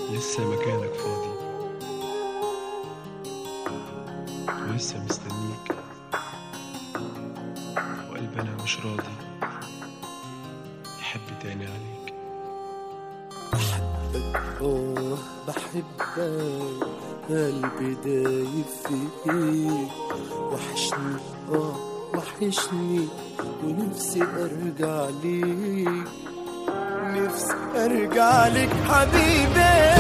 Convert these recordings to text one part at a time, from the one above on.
لسه مكانك فاضي ولسه مستنيك وقلبي انا مش راضي يحب تاني عليك آه بحبك قلبي دايب فيك وحشني آه وحشني ونفسي أرجع ليك نفسي أرجع لك حبيبي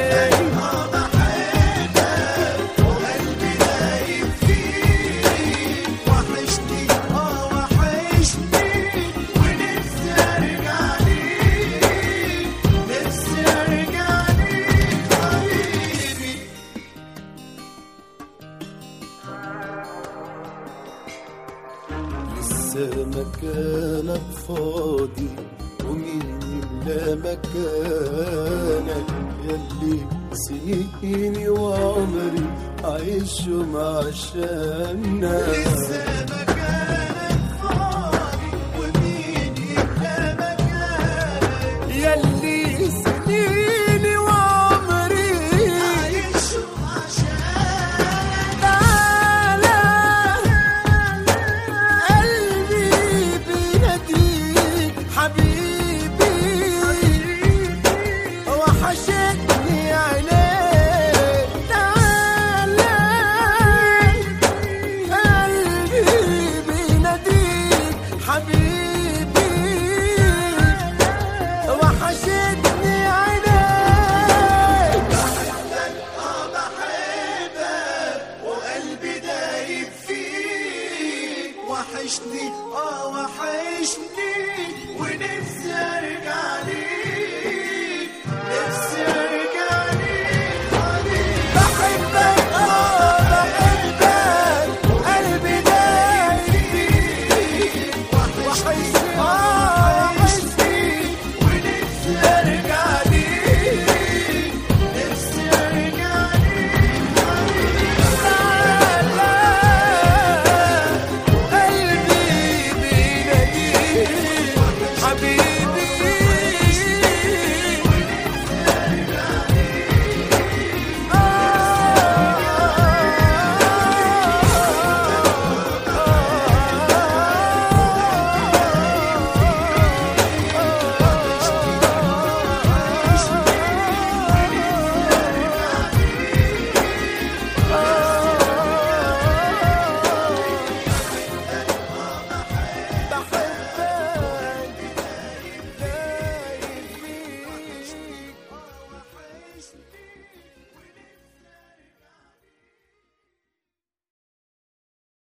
وحشني آه وحشني ونفسي أرجع ليك نفسي أرجع ليك حبيبي لسه مكانك فاضي ومين يملى مكانك يلي سنيني وعمري عايشهم عشانك لسه مكانك